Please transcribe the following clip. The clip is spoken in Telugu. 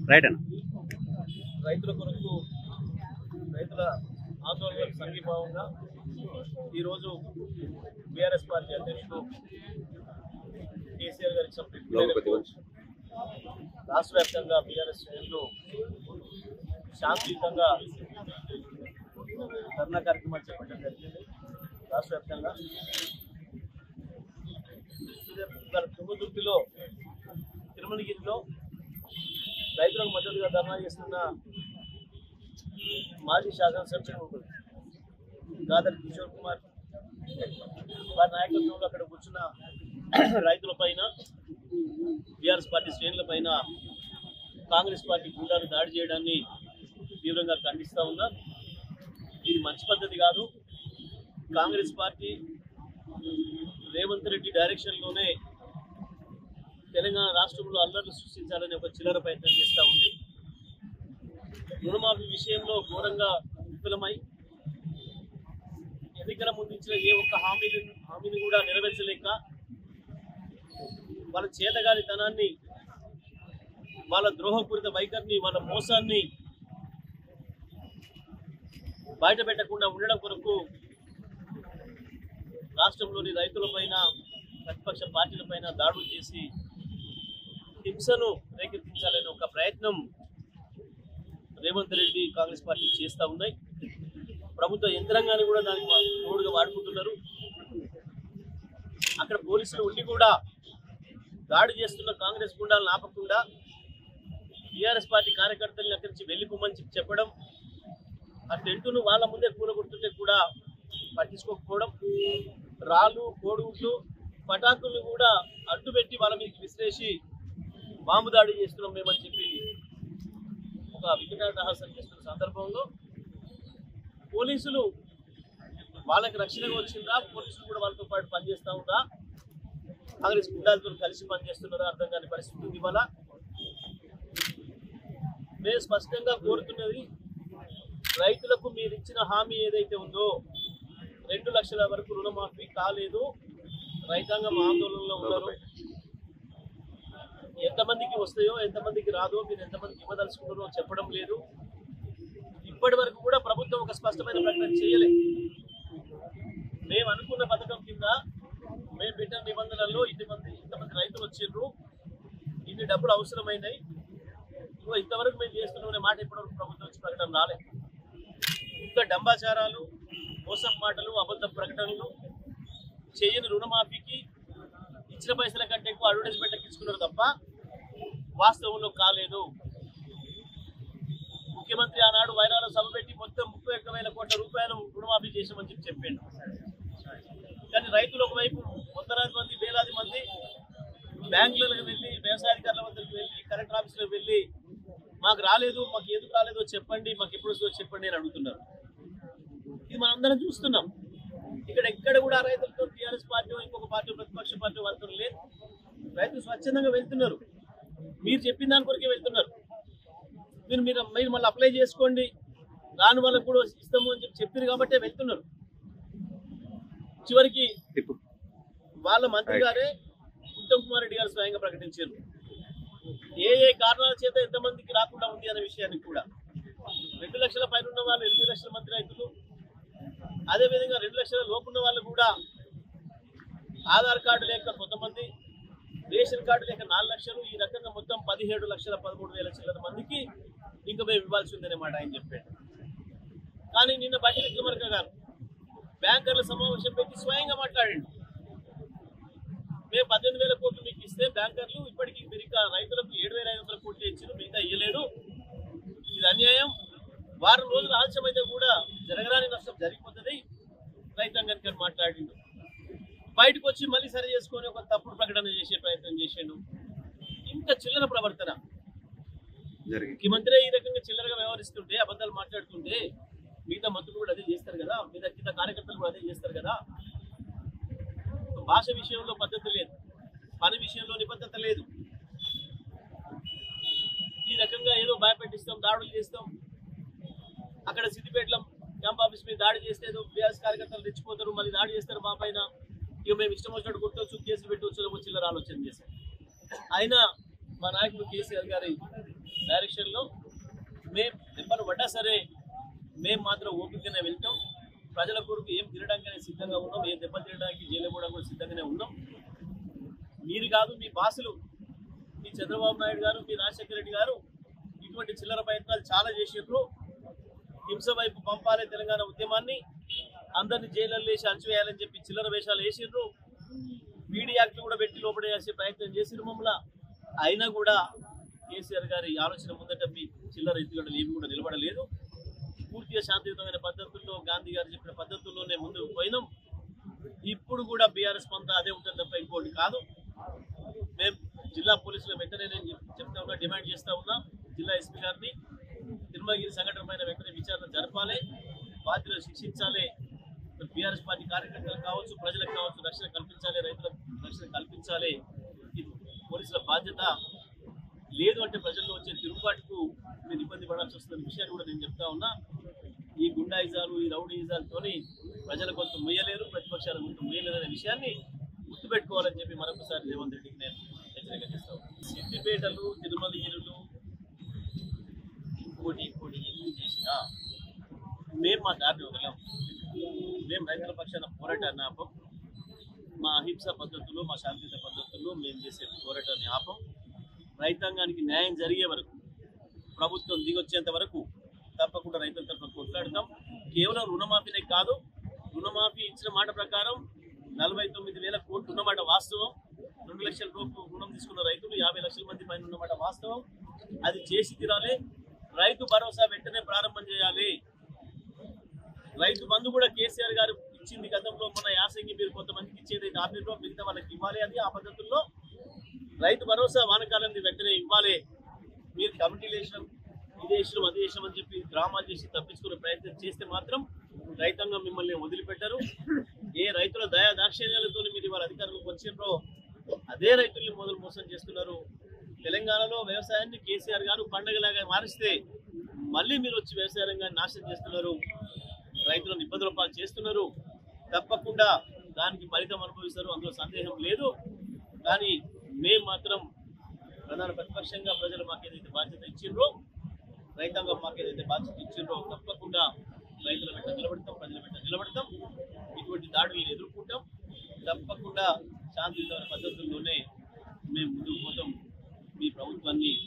రైట్ అన్న రైతుల కొరకు రైతుల ఆందోళనలకు సంఘీభావంగా ఈరోజు బీఆర్ఎస్ పార్టీ అధ్యక్షుడు కేసీఆర్ గారికి సంప్రదింపు రాష్ట్ర వ్యాప్తంగా బీఆర్ఎస్ శ్రేణులు శాంతియుతంగా ధర్నా కార్యక్రమాలు చేపట్టడం జరిగింది రాష్ట్ర వ్యాప్తంగా ఇవాళ తుంగతుర్తిలో తిరుమలగిరిలో రైతులకు మద్దతుగా ధర్నా చేస్తున్న మాజీ శాసనసభ్యుడు గాదర్ కిషోర్ కుమార్ వారి నాయకత్వంలో అక్కడ కూర్చున్న రైతుల పైన బీఆర్ఎస్ పార్టీ శ్రేణుల పైన కాంగ్రెస్ పార్టీ గుండాలు దాడి చేయడాన్ని తీవ్రంగా ఖండిస్తా ఉన్నా ఇది మంచి పద్ధతి కాదు కాంగ్రెస్ పార్టీ రేవంత్ రెడ్డి డైరెక్షన్లోనే తెలంగాణ రాష్ట్రంలో అల్లర్లు సృష్టించాలని ఒక చిల్లర ప్రయత్నం చేస్తూ ఉంది రుణమాఫీ విషయంలో ఘోరంగా విఫలమై ఎన్నికల ముందు ఇచ్చిన ఏ ఒక్క హామీని హామీని కూడా నెరవేర్చలేక వాళ్ళ చేతగాని ధనాన్ని వాళ్ళ ద్రోహపూరిత వైఖరిని వాళ్ళ మోసాన్ని బయట పెట్టకుండా ఉండడం కొరకు రాష్ట్రంలోని రైతులపైన ప్రతిపక్ష పార్టీలపైన దాడులు చేసి హింసను రేకెత్తించాలనే ఒక ప్రయత్నం రేవంత్ రెడ్డి కాంగ్రెస్ పార్టీ చేస్తూ ఉన్నాయి ప్రభుత్వ యంత్రాంగాన్ని కూడా దానికి వా- తోడుగా వాడుకుంటున్నారు అక్కడ పోలీసులు ఉండి కూడా దాడి చేస్తున్న కాంగ్రెస్ గుండాలను ఆపకుండా టీఆర్ఎస్ పార్టీ కార్యకర్తల్ని అక్కడి నుంచి వెళ్ళిపోమని చెప్పి చెప్పడం ఆ టెంటును వాళ్ళ ముందే కూలగొడుతుంటే కూడా పట్టించుకోకపోవడం రాళ్ళు కోడుగుడ్లు పటాకులు కూడా అడ్డుపెట్టి వాళ్ళ మీదకి విసిరేసి బాంబు దాడి చేస్తున్నాం మేమని చెప్పి ఒక వికటాటహాసం చేస్తున్న సందర్భంలో పోలీసులు వాళ్ళకి రక్షణగా వచ్చిందా పోలీసులు కూడా వాళ్ళతో పాటు పనిచేస్తా ఉందా కాంగ్రెస్ గుండాలతో కలిసి పనిచేస్తున్నారా అర్థం కాని పరిస్థితి ఉంది ఇవాళ మేము స్పష్టంగా కోరుతున్నది రైతులకు మీరు ఇచ్చిన హామీ ఏదైతే ఉందో రెండు లక్షల వరకు రుణమాఫీ కాలేదు రైతాంగం ఆందోళనలో ఉన్నారు ఎంతమందికి వస్తాయో ఎంతమందికి రాదో మీరు ఎంతమందికి ఇవ్వదలుచుకున్నారో చెప్పడం లేదు ఇప్పటి వరకు కూడా ప్రభుత్వం ఒక స్పష్టమైన ప్రకటన చేయలే మేము అనుకున్న పథకం కింద మేము పెట్టిన నిబంధనల్లో ఇన్ని మంది ఇంతమంది రైతులు వచ్చిండ్రు ఇన్ని డబ్బులు అవసరమైనాయి ఇదిగో ఇంతవరకు మేము చేస్తున్నామనే మాట ఇప్పటివరకు ప్రభుత్వం వచ్చి ప్రకటన రాలేదు ఇంకా డంబాచారాలు మోసం మాటలు అబద్ధ ప్రకటనలు చేయని రుణమాఫీకి ఇచ్చిన పైసల కంటే ఎక్కువ అడ్వర్టైజ్మెంట్ ఇచ్చుకున్నారు తప్ప వాస్తవంలో కాలేదు ముఖ్యమంత్రి ఆనాడు వైరాలో సభ పెట్టి మొత్తం ముప్పై ఒక్క వేల కోట్ల రూపాయలు రుణమాఫీ చేసామని చెప్పి చెప్పిండు కానీ రైతులు ఒకవైపు వందలాది మంది వేలాది మంది బ్యాంకులకు వెళ్ళి వ్యవసాయాధికారుల వద్దకు వెళ్ళి కలెక్టర్ ఆఫీసులకు వెళ్ళి మాకు రాలేదు మాకు ఎందుకు రాలేదో చెప్పండి మాకు ఎప్పుడు వస్తుందో చెప్పండి అని అడుగుతున్నారు ఇది మనందరం చూస్తున్నాం ఇక్కడ ఎక్కడ కూడా రైతులతో టీఆర్ఎస్ పార్టీ ఇంకొక పార్టీ ప్రతిపక్ష పార్టీ వాళ్ళతో లేదు రైతులు స్వచ్ఛందంగా వెళ్తున్నారు మీరు చెప్పిన దాని కొరకే వెళ్తున్నారు మీరు మీరు మీరు మళ్ళీ అప్లై చేసుకోండి రాని వాళ్ళకు కూడా ఇస్తాము అని చెప్పి చెప్పారు కాబట్టి వెళ్తున్నారు చివరికి ఇప్పుడు వాళ్ళ మంత్రి గారే ఉత్తమ్ కుమార్ రెడ్డి గారు స్వయంగా ప్రకటించారు ఏ ఏ కారణాల చేత ఎంతమందికి రాకుండా ఉంది అనే విషయాన్ని కూడా రెండు లక్షల పైన ఉన్న వాళ్ళు ఎనిమిది లక్షల మంది రైతులు అదే విధంగా రెండు లక్షల లోపు ఉన్న వాళ్ళు కూడా ఆధార్ కార్డు లేక కొంతమంది రేషన్ కార్డు లేక నాలుగు లక్షలు ఈ రకంగా మొత్తం పదిహేడు లక్షల పదమూడు వేల చిల్లర మందికి ఇంకా మేము ఇవ్వాల్సి ఉందనే మాట ఆయన చెప్పాడు కానీ నిన్న బట్టి విక్రమార్క గారు బ్యాంకర్ల సమావేశం పెట్టి స్వయంగా మాట్లాడండి మేము పద్దెనిమిది వేల కోట్లు మీకు ఇస్తే బ్యాంకర్లు ఇప్పటికీ మీరు ఇంకా రైతులకు ఏడు వేల ఐదు వందల కోట్లు ఇచ్చారు మిగతా ఇవ్వలేదు ఇది అన్యాయం వారం రోజులు ఆలస్యమైతే కూడా జరగరాని నష్టం జరిగిపోతుంది రైతాంగానికి అని మాట్లాడిండు బయటకు వచ్చి మళ్ళీ సరి చేసుకొని ఒక తప్పుడు ప్రకటన చేసే ప్రయత్నం చేసిండు ఇంత చిల్లర ప్రవర్తన జరిగింది ముఖ్యమంత్రి ఈ రకంగా చిల్లరగా వ్యవహరిస్తుంటే అబద్ధాలు మాట్లాడుతుంటే మిగతా మంత్రులు కూడా అదే చేస్తారు కదా మిగతా కింద కార్యకర్తలు కూడా అదే చేస్తారు కదా భాష విషయంలో పద్ధతి లేదు పని విషయంలో నిబద్ధత లేదు ఈ రకంగా ఏదో భయపెట్టిస్తాం దాడులు చేస్తాం అక్కడ సిద్దిపేటలో క్యాంప్ ఆఫీస్ మీద దాడి చేస్తే ఏదో బీఆర్ఎస్ కార్యకర్తలు తెచ్చిపోతారు మళ్ళీ దాడి చేస్తారు మా పైన ఇక మేము ఇష్టం వచ్చినట్టు కొట్టవచ్చు కేసులు పెట్టవచ్చు ఒక చిల్లర ఆలోచన చేశాం అయినా మా నాయకుడు కేసీఆర్ గారి డైరెక్షన్లో మేము దెబ్బలు పడ్డా సరే మేము మాత్రం ఓపికనే వెళ్తాం ప్రజల కొరకు ఏం తినడానికనే సిద్ధంగా ఉన్నాం ఏ దెబ్బలు తినడానికి జైలు కూడా కూడా సిద్ధంగానే ఉన్నాం మీరు కాదు మీ బాసులు మీ చంద్రబాబు నాయుడు గారు మీ రాజశేఖర రెడ్డి గారు ఇటువంటి చిల్లర ప్రయత్నాలు చాలా చేసిండ్రు హింస వైపు పంపాలి తెలంగాణ ఉద్యమాన్ని అందరిని జైల్లో వేసి అణచివేయాలని చెప్పి చిల్లర వేషాలు వేసిండ్రు పీడీ యాక్ట్ కూడా పెట్టి లోపడేసే ప్రయత్నం చేసిండ్రు మమ్మల్ని అయినా కూడా కేసీఆర్ గారి ఆలోచన ముందట మీ చిల్లర ఎత్తుగడలు ఏవి కూడా నిలబడలేదు పూర్తిగా శాంతియుతమైన పద్ధతుల్లో గాంధీ గారు చెప్పిన పద్ధతుల్లోనే ముందుకు పోయినాం ఇప్పుడు కూడా బీఆర్ఎస్ పంత అదే ఉంటుంది తప్ప ఇంకోటి కాదు మేము జిల్లా పోలీసులు వెంటనే నేను చెప్- చెప్తా ఉన్నా డిమాండ్ చేస్తా ఉన్నా జిల్లా ఎస్పీ గారిని తిరుమలగిరి సంఘటన పైన వెంటనే విచారణ జరపాలి బాధ్యులను శిక్షించాలి బీఆర్ఎస్ పార్టీ కార్యకర్తలకు కావచ్చు ప్రజలకు కావచ్చు రక్షణ కల్పించాలి రైతులకు రక్షణ కల్పించాలి ఇది పోలీసుల బాధ్యత లేదు అంటే ప్రజల్లో వచ్చే తిరుగుబాటుకు మీరు ఇబ్బంది పడాల్సి వస్తున్న విషయాన్ని కూడా నేను చెప్తా ఉన్నా ఈ గుండాయిజాలు ఈ రౌడీయిజాలతోని ప్రజల గొంతు ముయ్యలేరు ప్రతిపక్షాల గొంతు ముయ్యలేరు అనే విషయాన్ని గుర్తుపెట్టుకోవాలని చెప్పి మరొకసారి రేవంత్ రెడ్డికి నేను హెచ్చరిక చేస్తాను సిద్దిపేటలు తిరుమలగిరులు ఇంకోటి ఇంకోటి ఎన్ని చేసినా మేము మా దారిని వదలం మేము రైతుల పక్షాన పోరాటాన్ని ఆపం మా అహింస పద్ధతులు మా శాంతియుత పద్ధతులు మేము చేసే పోరాటాన్ని ఆపం రైతాంగానికి న్యాయం జరిగే వరకు ప్రభుత్వం దిగొచ్చేంత వరకు తప్పకుండా రైతుల తరఫున కొట్లాడతాం కేవలం రుణమాఫీనే కాదు రుణమాఫీ ఇచ్చిన మాట ప్రకారం నలభై తొమ్మిది వేల కోట్లు ఉన్నమాట వాస్తవం రెండు లక్షల రూపాయలు రుణం తీసుకున్న రైతులు యాభై లక్షల మంది పైన ఉన్నమాట వాస్తవం అది చేసి తీరాలి రైతు భరోసా వెంటనే ప్రారంభం చేయాలి రైతు బంధు కూడా కేసీఆర్ గారు ఇచ్చింది గతంలో మన యాసంగి మీరు కొంతమందికి ఇచ్చేది ఆపిలో మిగతా వాళ్ళకి ఇవ్వాలి అది ఆ పద్ధతుల్లో రైతు భరోసా వానకాలంది వెంటనే ఇవ్వాలి మీరు కమిటీలు వేసిన ఇది వేసినాం అది వేసినాం అని చెప్పి డ్రామాలు చేసి తప్పించుకునే ప్రయత్నం చేస్తే మాత్రం రైతాంగం మిమ్మల్ని వదిలిపెట్టరు ఏ రైతుల దయా దాక్షిణ్యాలతో మీరు ఇవాళ అధికారంలోకి వచ్చిండ్రో అదే రైతుల్ని మొదలు మోసం చేస్తున్నారు తెలంగాణలో వ్యవసాయాన్ని కేసీఆర్ గారు పండగలాగా మారిస్తే మళ్ళీ మీరు వచ్చి వ్యవసాయ రంగాన్ని నాశనం చేస్తున్నారు రైతులను ఇబ్బందుల పాలు చేస్తున్నారు తప్పకుండా దానికి ఫలితం అనుభవిస్తారు అందులో సందేహం లేదు కానీ మేము మాత్రం ప్రధాన ప్రతిపక్షంగా ప్రజలు మాకు ఏదైతే బాధ్యత ఇచ్చిండ్రో రైతాంగం మాకు ఏదైతే బాధ్యత ఇచ్చిండ్రో తప్పకుండా రైతుల వెంట నిలబడతాం ప్రజల వెంట నిలబడతాం ఇటువంటి దాడులను ఎదుర్కొంటాం తప్పకుండా శాంతియుతమైన పద్ధతుల్లోనే మేము ముందుకు పోతాం మీ ప్రభుత్వాన్ని